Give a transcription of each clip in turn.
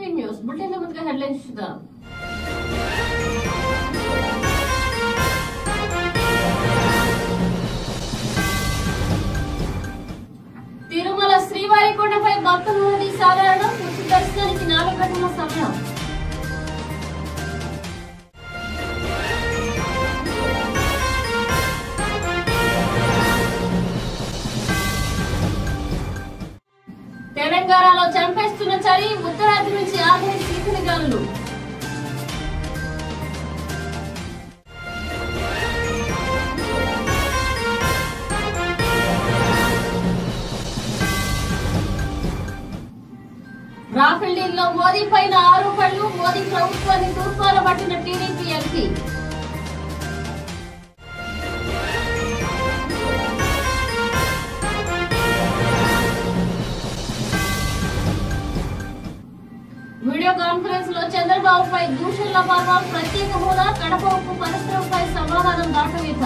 TV news bulletin ముందుగా headlines చూద్దాం తిరుమల శ్రీవారి కొండపై భక్తులది సాధారణం ఉచిత దర్శనానికి నాలుగు గంటల సమయం తెలంగాణలో చంపేస్తున్న చలి ఉత్తరాది నుంచి ఆఖరి శీతల గాలులు రాఫెల్ డీల్లో మోదీ పైన ఆరోపణలు మోదీ ప్రభుత్వాన్ని తూర్పాల పట్టిన టీడీపీ ఎంపీ వీడియో కాన్ఫరెన్స్ లో చంద్రబాబుపై దూషణల పర్వ ప్రత్యేక హోదా కడప ఉప్పు పరిశ్రమపై సమాధానం దాటవేత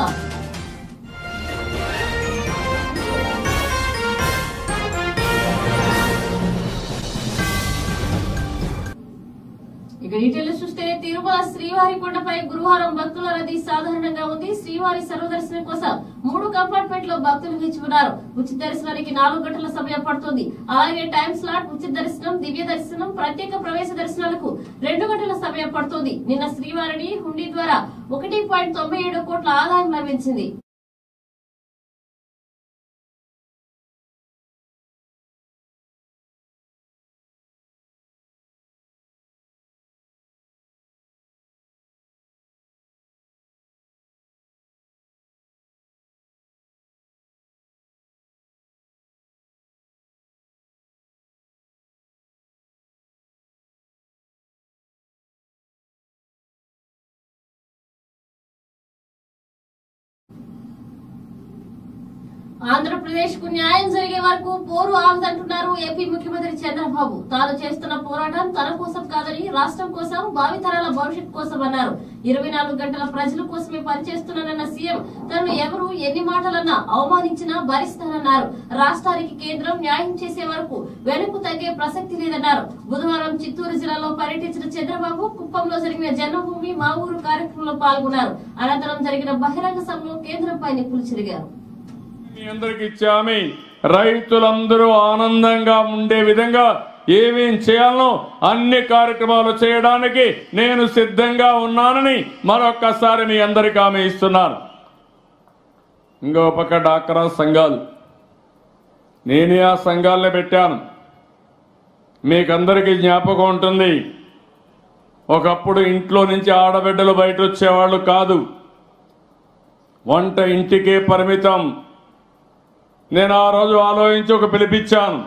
ఇక డీటెయిల్స్ చూస్తే తిరుమల శ్రీవారి కొండపై గురువారం భక్తుల రద్దీ సాధారణంగా ఉంది శ్రీవారి సర్వదర్శనం కోసం మూడు కంపార్ట్మెంట్ లో భక్తులు వేచి ఉన్నారు ఉచిత దర్శనానికి నాలుగు గంటల సమయం పడుతుంది అలాగే టైం స్లాట్ ఉచిత దర్శనం దివ్య దర్శనం ప్రత్యేక ప్రవేశ దర్శనాలకు రెండు గంటల సమయం పడుతుంది నిన్న శ్రీవారిని హుండీ ద్వారా ఒకటి పాయింట్ తొంభై ఏడు కోట్ల ఆదాయం లభించింది ఆంధ్రప్రదేశ్ కు న్యాయం జరిగే వరకు పోరు ఆగదంటున్నారు ఏపీ ముఖ్యమంత్రి చంద్రబాబు తాను చేస్తున్న పోరాటం తన కోసం కాదని రాష్ట్రం కోసం భావితరాల భవిష్యత్ కోసం అన్నారు ఇరవై నాలుగు గంటల ప్రజల కోసమే పనిచేస్తున్నానన్న సీఎం తనను ఎవరు ఎన్ని మాటలన్నా అవమానించినా భరిస్తానన్నారు రాష్ట్రానికి కేంద్రం న్యాయం చేసే వరకు వెనుకు తగ్గే ప్రసక్తి లేదన్నారు బుధవారం చిత్తూరు జిల్లాలో పర్యటించిన చంద్రబాబు కుప్పంలో జరిగిన జన్మభూమి మా ఊరు కార్యక్రమంలో పాల్గొన్నారు అనంతరం జరిగిన బహిరంగ సభలో కేంద్రంపై నిప్పులు చెరిగారు మీ అందరికి ఇచ్చామి రైతులందరూ ఆనందంగా ఉండే విధంగా ఏమేం చేయాలనో అన్ని కార్యక్రమాలు చేయడానికి నేను సిద్ధంగా ఉన్నానని మరొక్కసారి మీ అందరికి హామీ ఇస్తున్నాను ఇంకో పక్క డాక్రా సంఘాలు నేనే ఆ సంఘాలనే పెట్టాను మీకందరికీ జ్ఞాపకం ఉంటుంది ఒకప్పుడు ఇంట్లో నుంచి ఆడబిడ్డలు బయట వచ్చేవాళ్ళు కాదు వంట ఇంటికే పరిమితం నేను ఆ రోజు ఆలోచించి ఒక పిలిపించాను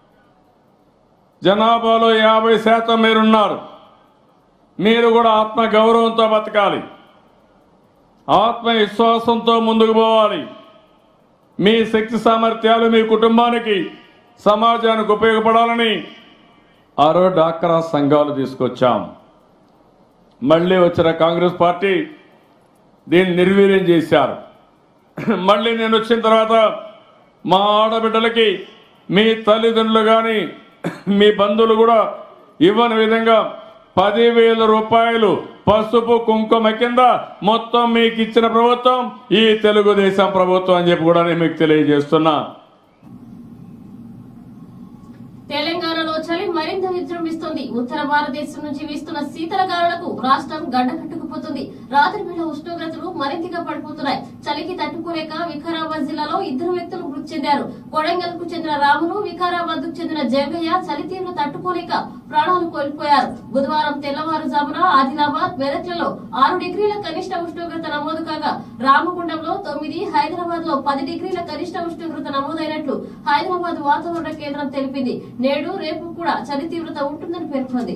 జనాభాలో యాభై శాతం మీరున్నారు మీరు కూడా ఆత్మ గౌరవంతో బతకాలి ఆత్మవిశ్వాసంతో ముందుకు పోవాలి మీ శక్తి సామర్థ్యాలు మీ కుటుంబానికి సమాజానికి ఉపయోగపడాలని ఆ రోజు డాక్రా సంఘాలు తీసుకొచ్చాం మళ్ళీ వచ్చిన కాంగ్రెస్ పార్టీ దీన్ని నిర్వీర్యం చేశారు మళ్ళీ నేను వచ్చిన తర్వాత మా ఆడబిడ్డలకి మీ తల్లిదండ్రులు కానీ మీ బంధువులు కూడా ఇవ్వని విధంగా పదివేల రూపాయలు పసుపు కుంకుమ కింద మొత్తం మీకు ఇచ్చిన ప్రభుత్వం ఈ తెలుగుదేశం ప్రభుత్వం అని చెప్పి కూడా నేను మీకు తెలియజేస్తున్నా తెలంగాణలో చలి మరింత విజృంభిస్తుంది ఉత్తర భారతదేశం నుంచి వీస్తున్న శీతల గాలులకు రాష్ట్రం గడ్డకట్టుకుపోతుంది రాత్రి వేళ ఉష్ణోగ్రతలు మరింతగా పడిపోతున్నాయి చలికి తట్టుకోలేక వికారాబాద్ జిల్లాలో ఇద్దరు వ్యక్తులు మృతి చెందారు కొడంగల్ కు చెందిన రాములు వికారాబాద్ కు చెందిన జగయ్య చలి తీవ్ర తట్టుకోలేక ప్రాణాలు కోల్పోయారు బుధవారం తెల్లవారుజామున ఆదిలాబాద్ మెదక్లలో ఆరు డిగ్రీల కనిష్ట ఉష్ణోగ్రత నమోదు కాగా రామగుండంలో తొమ్మిది హైదరాబాద్ లో పది డిగ్రీల కనిష్ట ఉష్ణోగ్రత నమోదైనట్లు హైదరాబాద్ వాతావరణ కేంద్రం తెలిపింది నేడు రేపు కూడా చలి తీవ్రత ఉంటుందని పేర్కొంది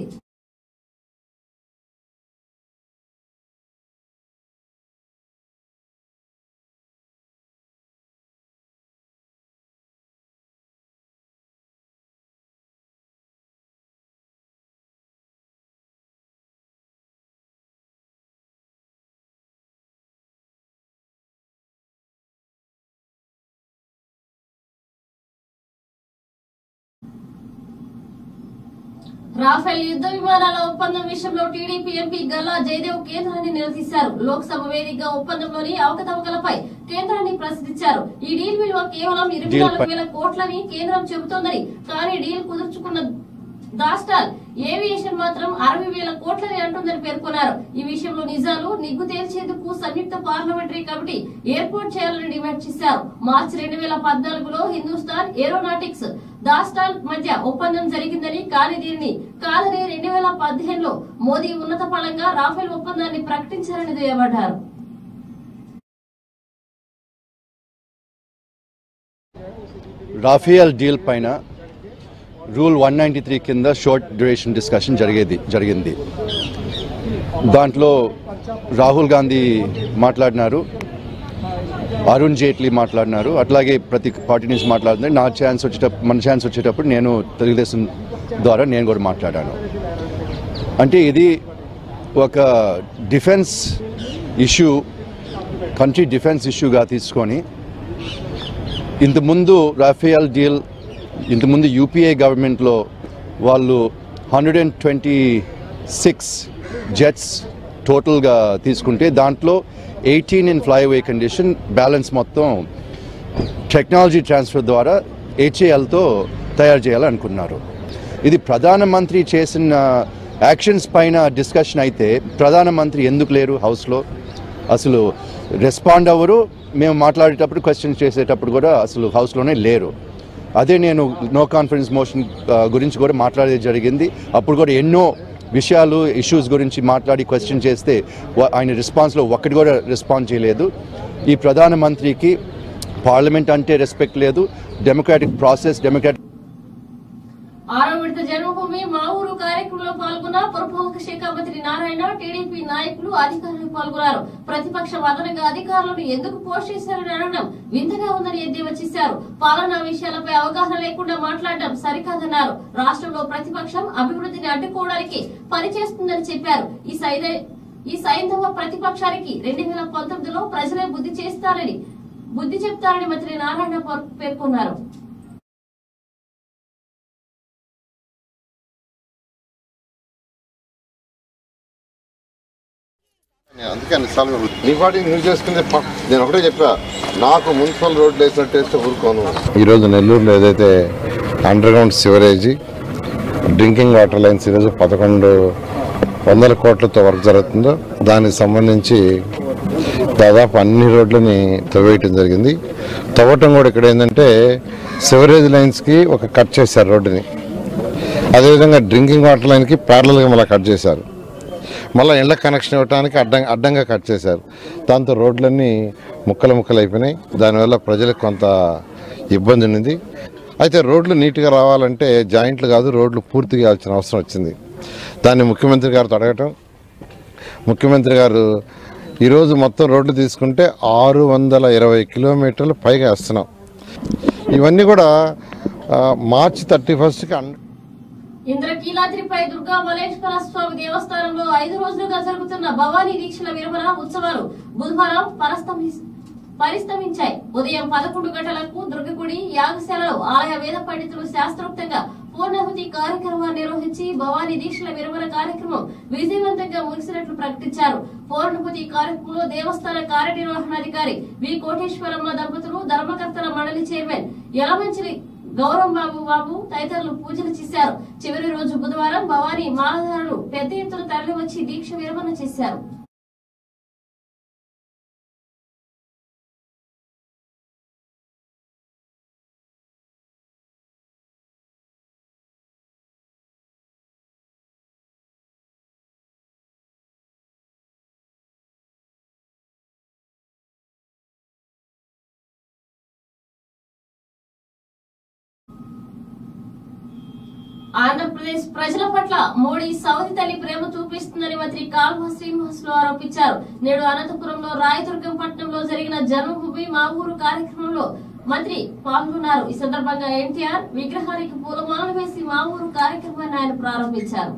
రాఫెల్ యుద్ధ విమానాల ఒప్పందం విషయంలో టీడీపీ ఎంపీ గల్లా జయదేవ్ కేంద్రాన్ని నిలదీశారు లోక్సభ వేదికగా ఒప్పందంలోని అవకతవకలపై కేంద్రాన్ని ప్రశ్నించారు ఈ డీల్ విలువ కేవలం ఇరవై డీల్ నాలుగు వేల కోట్లని కేంద్రం చెబుతోందని కానీ డీల్ కుదుర్చుకున్న దాస్టాల్ ఏవియేషన్ మాత్రం అరవై వేల కోట్లని అంటుందని పేర్కొన్నారు ఈ విషయంలో నిజాలు నిగ్గు తేల్చేందుకు సంయుక్త పార్లమెంటరీ కమిటీ ఏర్పాటు చేయాలని డిమాండ్ చేశారు మార్చి రెండు వేల పద్నాలుగులో హిందుస్థాన్ ఏరోనాటిక్స్ దాస్టాల్ మధ్య ఒప్పందం జరిగిందని కానీ దీనిని కాదని రెండు వేల పదిహేనులో మోదీ ఉన్నత ఫలంగా రాఫెల్ ఒప్పందాన్ని ప్రకటించారని దుయ్యబడ్డారు రాఫియల్ డీల్ పైన రూల్ వన్ నైంటీ త్రీ కింద షార్ట్ డ్యూరేషన్ డిస్కషన్ జరిగేది జరిగింది దాంట్లో రాహుల్ గాంధీ మాట్లాడినారు అరుణ్ జైట్లీ మాట్లాడినారు అట్లాగే ప్రతి పార్టీ నుంచి మాట్లాడుతున్నారు నా ఛాన్స్ వచ్చేటప్పుడు మన ఛాన్స్ వచ్చేటప్పుడు నేను తెలుగుదేశం ద్వారా నేను కూడా మాట్లాడాను అంటే ఇది ఒక డిఫెన్స్ ఇష్యూ కంట్రీ డిఫెన్స్ ఇష్యూగా తీసుకొని ఇంతకుముందు రాఫేల్ డీల్ ఇంతకుముందు యూపీఏ గవర్నమెంట్లో వాళ్ళు hundred and twenty six jets టోటల్గా తీసుకుంటే దాంట్లో eighteen in flyaway condition balance మొత్తం టెక్నాలజీ ట్రాన్స్ఫర్ ద్వారా హెచ్ఏఎల్తో తయారు చేయాలనుకున్నారు ఇది ప్రధానమంత్రి చేసిన యాక్షన్స్ పైన డిస్కషన్ అయితే ప్రధానమంత్రి ఎందుకు లేరు హౌస్లో అసలు రెస్పాండ్ అవ్వరు మేము మాట్లాడేటప్పుడు క్వశ్చన్ చేసేటప్పుడు కూడా అసలు హౌస్లోనే లేరు అదే నేను నో కాన్ఫిడెన్స్ మోషన్ గురించి కూడా మాట్లాడేది జరిగింది అప్పుడు కూడా ఎన్నో విషయాలు ఇష్యూస్ గురించి మాట్లాడి క్వశ్చన్ చేస్తే వ- ఆయన రెస్పాన్స్లో ఒక్కటి కూడా రెస్పాన్స్ చేయలేదు ఈ ప్రధానమంత్రికి పార్లమెంట్ అంటే రెస్పెక్ట్ లేదు డెమోక్రాటిక్ ప్రాసెస్ డెమోక్రాటిక్ ఆరో విడత జన్మభూమి మా ఊరు కార్యక్రమంలో పాల్గొన్న పురపాలక శాఖ మంత్రి నారాయణ టీడీపీ నాయకులు అధికారులు పాల్గొన్నారు ప్రతిపక్ష వాదనగా అధికారులను ఎందుకు పోస్ట్ చేశారని అనడం వింతగా ఉందని ఎద్దేవా చేశారు పాలనా విషయాలపై అవగాహన లేకుండా మాట్లాడడం సరికాదన్నారు రాష్ట్రంలో ప్రతిపక్షం అభివృద్ధిని అడ్డుకోవడానికి పనిచేస్తుందని చెప్పారు ఈ సైద ఈ సైంధవ ప్రతిపక్షానికి రెండు వేల పంతొమ్మిదిలో ప్రజలే బుద్ధి చేస్తారని బుద్ధి చెప్తారని మంత్రి నారాయణ పేర్కొన్నారు నేను అందుకే అన్నిసార్లు నీ పాటి నువ్వు చేసుకుంటే ప- నేను ఒకటే చెప్పా నాకు మున్సిపల్ రోడ్లు వేసినట్టు వేస్తే ఊరుకోను ఈరోజు నెల్లూరులో ఏదైతే underground sewerage drinking water lines ఈరోజు పదకొండు వందల కోట్లతో వర్క్ జరుగుతుందో దానికి సంబంధించి దాదాపు అన్ని రోడ్లని తవ్వేయటం జరిగింది తవ్వటం కూడా ఇక్కడ ఏంటంటే సివరేజ్ లైన్స్కి ఒక కట్ చేశారు రోడ్డుని అదేవిధంగా డ్రింకింగ్ వాటర్ లైన్కి ప్యారలల్గా మళ్ళీ కట్ చేశారు మళ్ళీ ఇళ్ళ కనెక్షన్ ఇవ్వడానికి అడ్డం అడ్డంగా కట్ చేశారు దాంతో రోడ్లన్నీ ముక్కలు ముక్కలు అయిపోయినాయి దానివల్ల ప్రజలకు కొంత ఇబ్బంది ఉన్నది అయితే రోడ్లు నీట్గా రావాలంటే జాయింట్లు కాదు రోడ్లు పూర్తిగా ఇవ్వాల్సిన అవసరం వచ్చింది దాన్ని ముఖ్యమంత్రి గారితో అడగటం ముఖ్యమంత్రి గారు ఈరోజు మొత్తం రోడ్లు తీసుకుంటే ఆరు వందల ఇరవై కిలోమీటర్లు పైగా వేస్తున్నాం ఇవన్నీ కూడా ఆ, మార్చి థర్టీ ఫస్ట్కి అన్ ఇంద్రకీలాద్రిపై దుర్గా మలేశ్వర స్వామి దేవస్థానంలో ఐదు రోజులుగా జరుగుతున్న భవానీ దీక్షల విరమణ ఉత్సవాలు బుధవారం పరస్తమి- పరిస్తమించాయి ఉదయం పదకొండు గంటలకు దుర్గగుడి యాగశాలలో ఆలయ వేద పండితులు శాస్త్రోక్తంగా పూర్ణాహుతి కార్యక్రమాన్ని నిర్వహించి భవానీ దీక్షల విరమణ కార్యక్రమం విజయవంతంగా ముగిసినట్లు ప్రకటించారు పూర్ణాహుతి కార్యక్రమంలో దేవస్థాన కార్యనిర్వహణాధికారి వి కోటేశ్వరమ్మ దంపతులు ధర్మకర్తల మండలి చైర్మన్ యలమంచిలి గౌరవ్ బాబు బాబు తదితరులు పూజలు చేశారు చివరి రోజు బుధవారం భవానీ మాలధారులు పెద్ద ఎత్తున తరలివచ్చి దీక్ష విరమణ చేశారు ఆంధ్రప్రదేశ్ ప్రజల పట్ల మోడీ సౌది తల్లి ప్రేమ చూపిస్తుందని మంత్రి కాల్వ శ్రీనివాసులు ఆరోపించారు నేడు అనంతపురంలో రాయదుర్గం పట్టణంలో జరిగిన జన్మభూమి మా ఊరు కార్యక్రమంలో మంత్రి పాల్గొన్నారు ఈ సందర్భంగా ఎన్టీఆర్ విగ్రహానికి పూలమాలలు వేసి మా ఊరు కార్యక్రమాన్ని ఆయన ప్రారంభించారు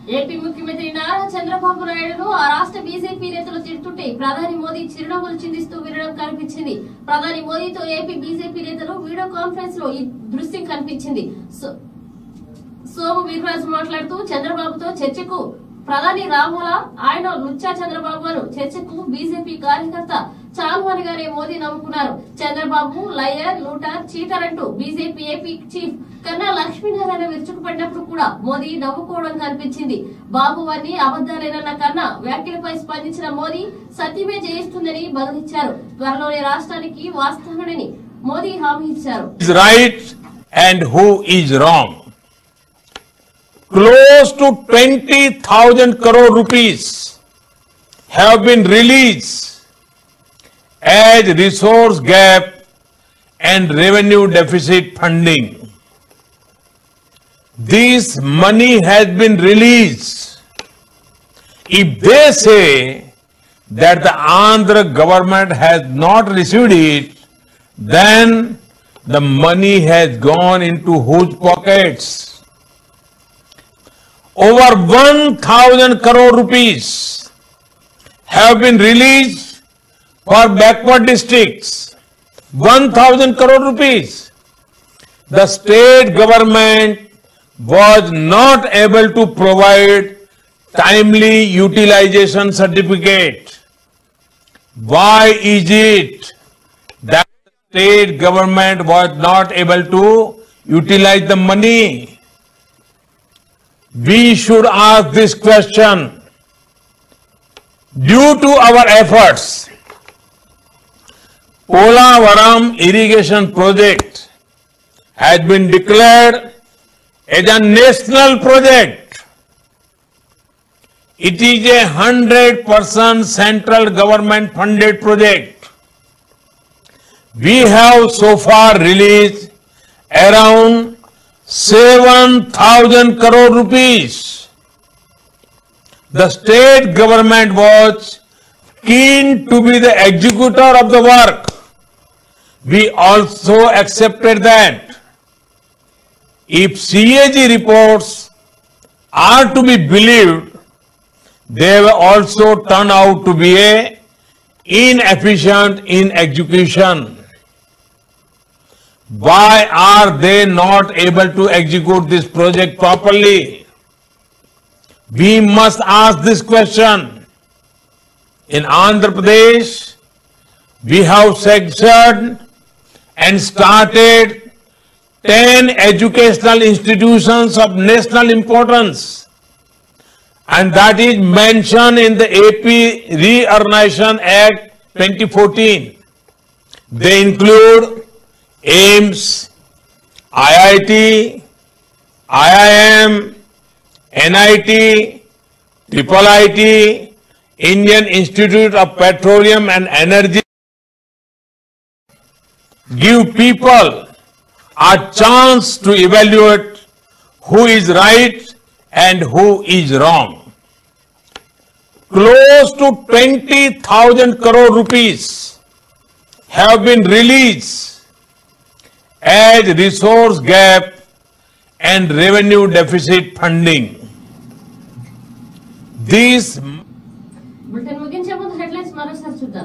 ఏపీ ముఖ్యమంత్రి నారా చంద్రబాబు నాయుడును ఆ రాష్ట్ర బీజేపీ నేతలు తిడుతుంటే ప్రధాని మోదీ చిరునవ్వులు చిందిస్తూ వినడం కనిపించింది ప్రధాని మోదీతో ఏపీ బీజేపీ నేతలు వీడియో కాన్ఫరెన్స్ లో ఈ దృశ్యం కనిపించింది సో- సోము వీర్రాజు మాట్లాడుతూ చంద్రబాబుతో చర్చకు ప్రధాని రామోల ఆయన లుచ్చా చంద్రబాబును చర్చకు బీజేపీ కార్యకర్త చాల్వాని గారే మోదీ నమ్ముకున్నారు చంద్రబాబు లయర్ లూటర్ చీటర్ అంటూ BJP AP chief Kanna Lakshminarayana విరుచుకుపడినప్పుడు కూడా మోదీ నవ్వుకోవడం కనిపించింది బాబు అన్ని అబద్దాలేనన్న కన్నా వ్యాఖ్యలపై స్పందించిన మోదీ సత్యమే జయిస్తుందని బదులిచ్చారు త్వరలోనే రాష్ట్రానికి వాస్తవానని మోదీ హామీ ఇచ్చారు is right and who is wrong. Close to 20,000 crore rupees have been released as resource gap and revenue deficit funding. This money has been released. If they say that the Andhra government has not received it, then the money has gone into whose pockets? Over 1000 crore rupees have been released for backward districts. 1000 crore rupees. The state government was not able to provide timely utilization certificate. Why is it that state government was not able to utilize the money? We should ask this question. Due to our efforts, Polavaram irrigation project has been declared as a national project. It is a hundred percent central government funded project. We have so far released around 7,000 crore rupees. The state government was keen to be the executor of the work. We also accepted that. If CAG reports are to be believed, they will also turn out to be a inefficient in execution. Why are they not able to execute this project properly? We must ask this question. In Andhra Pradesh, we have sanctioned and started 10 educational institutions of national importance. And that is mentioned in the AP Reorganization Act 2014. They include AIMS, IIT, IIM, NIT, Triple IT, Indian Institute of Petroleum and Energy. Give people a chance to evaluate who is right and who is wrong. Close to 20,000 crore rupees have been released as resource gap and revenue deficit funding. These bulletin ముగించే ముందు headlines మరోసారి చూద్దాం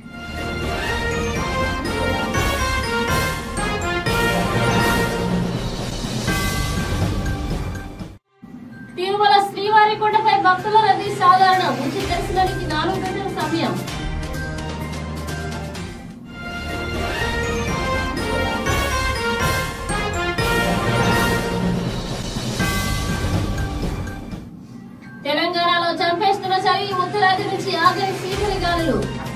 తిరుమల శ్రీవారి కొండపై భక్తుల రద్దీ సాధారణం ఉచిత దర్శనానికి నాలుగు గంటల సమయం తెలంగాణలో చంపేస్తున్న చలి ఉత్తరాది నుంచి ఆగని శీతలి గాలులు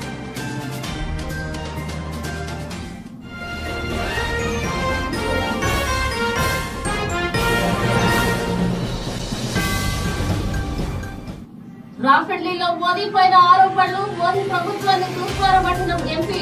రాఫెడ్లీలో మోదీ పైన ఆరోపణలు మోదీ ప్రభుత్వాన్ని తూర్పార పట్టణం ఎంపీ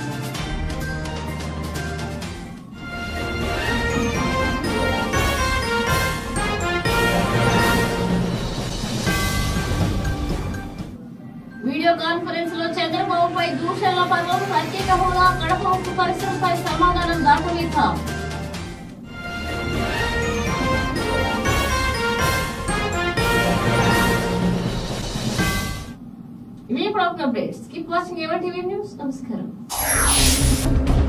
వీడియో కాన్ఫరెన్స్ లో చంద్రబాబుపై దూషణల పర్వం ప్రత్యేక హోదా కడప ఉక్కు పరిశ్రమపై సమాధానం దాటవేత updates keep watching ever TV news నమస్కారం